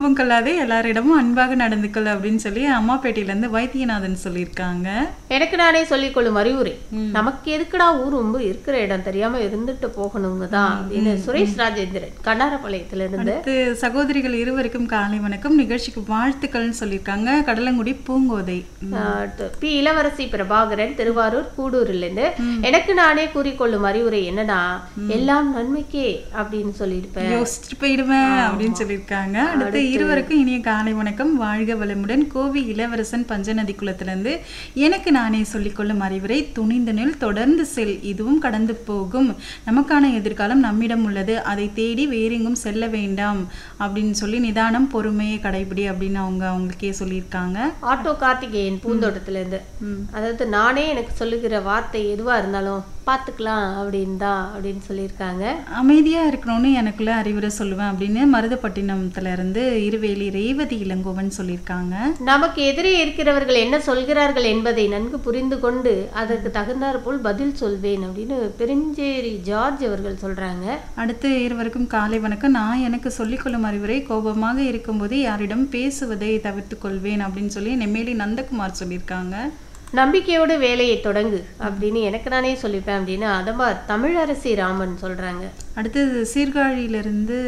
கோபம் கொள்ளாதே எல்லாரிடமும் அன்பாக நடந்து கொள் அப்படின்னு சொல்லி அம்மாப்பேட்டையில இருந்து வைத்தியநாதன் சொல்லியிருக்காங்க எனக்கு நானே சொல்லிக் கொள்ளும் அறிவுரை நமக்கு எதுக்குடா ஊர் ரொம்ப இருக்கிற இடம் தெரியாம இருந்துட்டு போகணுங்க தான் அப்படின்னு சுரேஷ் ராஜேந்திரன் கண்ணாரப்பாளையத்துல இருந்து அடுத்து சகோதரிகள் இருவருக்கும் காலை வணக்கம் நிகழ்ச்சிக்கு வாழ்த்துக்கள்னு சொல்லியிருக்காங்க கடலங்குடி பூங்கோதை அடுத்து பி இளவரசி பிரபாகரன் திருவாரூர் கூடூர்லேருந்து எனக்கு நானே கூறிக்கொள்ளும் அறிவுரை என்னன்னா எல்லாம் நன்மைக்கே அப்படின்னு சொல்லியிருப்பேன் யோசிச்சுட்டு போயிடுவேன் அப்படின்னு சொல்லியிருக்காங்க அடுத்து இருவருக்கும் இனிய காலை வணக்கம் வாழ்க வளமுடன் கோவி இளவரசன் பஞ்சநதி குளத்திலிருந்து எனக்கு நானே சொல்லிக்கொள்ளும் அறிவுரை துணிந்து நில் தொடர்ந்து செல் இதுவும் கடந்து போகும் நமக்கான எதிர்காலம் நம்மிடம் உள்ளது அதை தேடி வேறெங்கும் செல்ல வேண்டாம் அப்படின்னு சொல்லி நிதானம் பொறுமையை கடைபிடி அப்படின்னு அவங்க அவங்களுக்கே சொல்லியிருக்காங்க ஆட்டோ கார்த்திகேயன் பூந்தோட்டத்துல இருந்து அதாவது நானே எனக்கு சொல்லுகிற வார்த்தை எதுவா இருந்தாலும் பார்த்துக்கலாம் அப்படின்னு தான் அப்படின்னு சொல்லியிருக்காங்க அமைதியா இருக்கணும்னு எனக்குள்ள அறிவுரை சொல்லுவேன் அப்படின்னு மருதப்பட்டினத்துல இருந்து இருவேலி ரேவதி இளங்கோவன் சொல்லியிருக்காங்க நமக்கு எதிரே இருக்கிறவர்கள் என்ன சொல்கிறார்கள் என்பதை நன்கு புரிந்து கொண்டு அதற்கு தகுந்தாற் போல் பதில் சொல்வேன் அப்படின்னு பெருஞ்சேரி ஜார்ஜ் அவர்கள் சொல்றாங்க அடுத்து இருவருக்கும் காலை வணக்கம் நான் எனக்கு சொல்லிக்கொள்ளும் அறிவுரை கோபமாக இருக்கும்போது யாரிடம் பேசுவதை தவிர்த்து கொள்வேன் அப்படின்னு சொல்லி நெம்மேலி நந்தகுமார் சொல்லியிருக்காங்க நம்பிக்கையோடு வேலையை தொடங்கு அப்படின்னு எனக்கு நானே சொல்லிப்பேன் அப்படின்னு அதமா தமிழரசி ராமன் சொல்றாங்க அடுத்து சீர்காழியிலிருந்து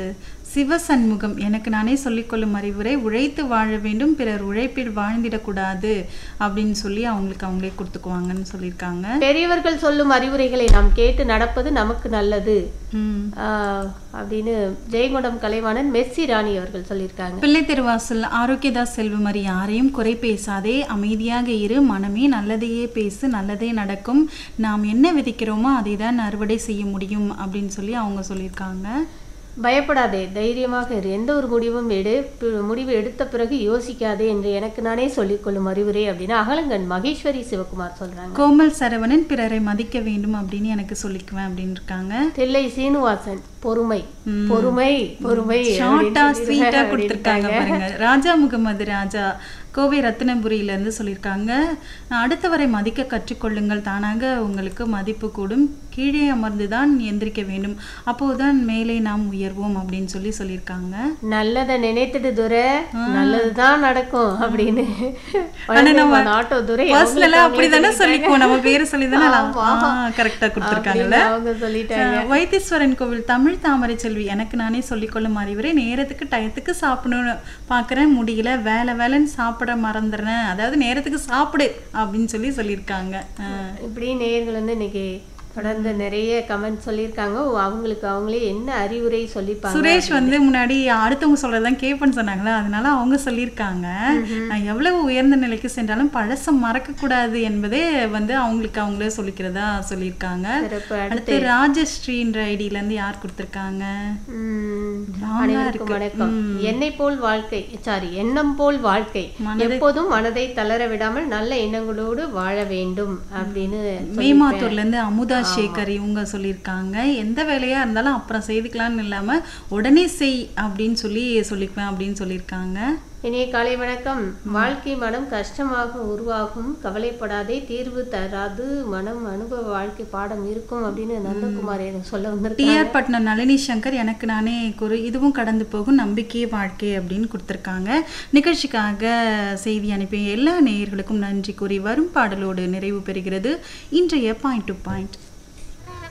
சிவசண்முகம் எனக்கு நானே சொல்லிக்கொள்ளும் அறிவுரை உழைத்து வாழ வேண்டும் பிறர் உழைப்பில் வாழ்ந்திடக்கூடாது அப்படின்னு சொல்லி அவங்களுக்கு அவங்களே கொடுத்துக்குவாங்கன்னு சொல்லியிருக்காங்க பெரியவர்கள் சொல்லும் அறிவுரைகளை நாம் கேட்டு நடப்பது நமக்கு நல்லது ம் ஆஹ் அப்படின்னு ஜெயங்கொண்டம் கலைவாணன் மெர்சி ராணி அவர்கள் சொல்லியிருக்காங்க பிள்ளை திருவாசல் ஆரோக்கியதாஸ் செல்வமரி யாரையும் குறை பேசாதே அமைதியாக இரு மனமே நல்லதையே பேசு நல்லதே நடக்கும் நாம் என்ன விதைக்கிறோமோ அதை தான் அறுவடை செய்ய முடியும் அப்படின்னு சொல்லி அவங்க சொல்லியிருக்காங்க பயப்படாதே தைரியமாக இரு எந்த ஒரு முடிவும் எடு பி- முடிவு எடுத்த பிறகு யோசிக்காதே என்று எனக்கு நானே சொல்லிக்கொள்ளும் அறிவுரை அப்படின்னு அகலங்கன் மகேஸ்வரி சிவகுமார் சொல்றாங்க கோமல் சரவணன் பிறரை மதிக்க வேண்டும் அப்படின்னு எனக்கு சொல்லிக்குவேன் அப்படின்னு இருக்காங்க தில்லை சீனிவாசன் பொறுமை பொறுமை பொறுமை ஷார்ட்டா அப்படின்னு ஸ்வீட்டா சொல்லிருக்காங்க. கொடுத்துருக்காங்க பாருங்க ராஜா முகமது ராஜா கோவை ரத்தினபுரியில இருந்து சொல்லியிருக்காங்க அடுத்தவரை மதிக்க கற்றுக்கொள்ளுங்கள் தானாக உங்களுக்கு மதிப்பு கூடும் கீழே அமர்ந்துதான் எந்திரிக்க வேண்டும் அப்போதுதான் மேலே நாம் உயர்வோம் அப்படின்னு சொல்லி சொல்லியிருக்காங்க நல்லதை நினைத்துட்டு துரை நல்லதுதான் நடக்கும் அப்படின்னு ஆனா நம்ம ஆட்டோ துரை பர்சனலா அவங்களுக்கு அப்படிதானே அவங்களே சொல்லிக்குவோம் நம்ம பேரு சொல்லிதானே ஆமா. கரெக்டா கொடுத்துருக்காங்கல்ல அப்படின்னு அவங்க சொல்லிட்டாங்க அஹ் வைத்தீஸ்வரன் கோவில் தமிழ் தாமரை செல்வி எனக்கு நானே சொல்லிக்கொள்ளும் அறிவுரை நேரத்துக்கு டயத்துக்கு சாப்பிடணும்னு பார்க்குறேன் முடியல வேலை வேலைன்னு சாப்பிட மறந்துடுறேன் அதாவது நேரத்துக்கு சாப்பிடு அப்படின்னு சொல்லி சொல்லியிருக்காங்க அஹ் இப்படி நேயர்கள் வந்து இன்னைக்கு தொடர்ந்து நிறைய கமெண்ட் சொல்லியிருக்காங்க ஓ, அவங்களுக்கு அவங்களே என்ன அறிவுரை சொல்லிப்பாங்க சுரேஷ் வந்து முன்னாடி அடுத்தவங்க சொல்றதான் கேட்பேன்னு சொன்னாங்களா அதனால அவங்க சொல்லியிருக்காங்க நான் எவ்வளவு உயர்ந்த நிலைக்கு சென்றாலும் பழசம் மறக்க கூடாது என்பதே வந்து அவங்களுக்கு அவங்களே சொல்லிக்கிறதா சொல்லியிருக்காங்க சிறப்பு அடுத்து ராஜஸ்ரீன்ற ஐடியில இருந்து யார் கொடுத்துருக்காங்க உம், Long ஆ அனைவருக்கும் இருக்கு. வணக்கம் என்னை போல் வாழ்க்கை சாரி எண்ணம் போல் வாழ்க்கை எப்போதும் மனதை தளர விடாமல் நல்ல எண்ணங்களோடு வாழ வேண்டும் அப்படின்னு மேமாத்தூர்ல இருந்து அமுதா சேகர் இவங்க சொல்லியிருக்காங்க எந்த வேலையா இருந்தாலும் அப்புறம் செய்துக்கலாம்னு இல்லாம உடனே செய் அப்படின்னு சொல்லி சொல்லிக்குவேன் அப்படின்னு சொல்லியிருக்காங்க இனிய காலை வணக்கம் வாழ்க்கை மனம் கஷ்டமாக உருவாகும் கவலைப்படாதே தீர்வு தராது மனம் அனுபவ வாழ்க்கை பாடம் இருக்கும் அப்படின்னு நந்தகுமார் எனக்கு சொல்ல வந்திருக்காங்க டிஆர் பட்னம் நளினி சங்கர் எனக்கு நானே குரு இதுவும் கடந்து போகும் நம்பிக்கையே வாழ்க்கை அப்படின்னு கொடுத்துருக்காங்க நிகழ்ச்சிக்காக செய்தி அனுப்பிய எல்லா நேயர்களுக்கும் நன்றி கூறி வரும் பாடலோடு நிறைவு பெறுகிறது இன்றைய பாயிண்ட் டு பாயிண்ட்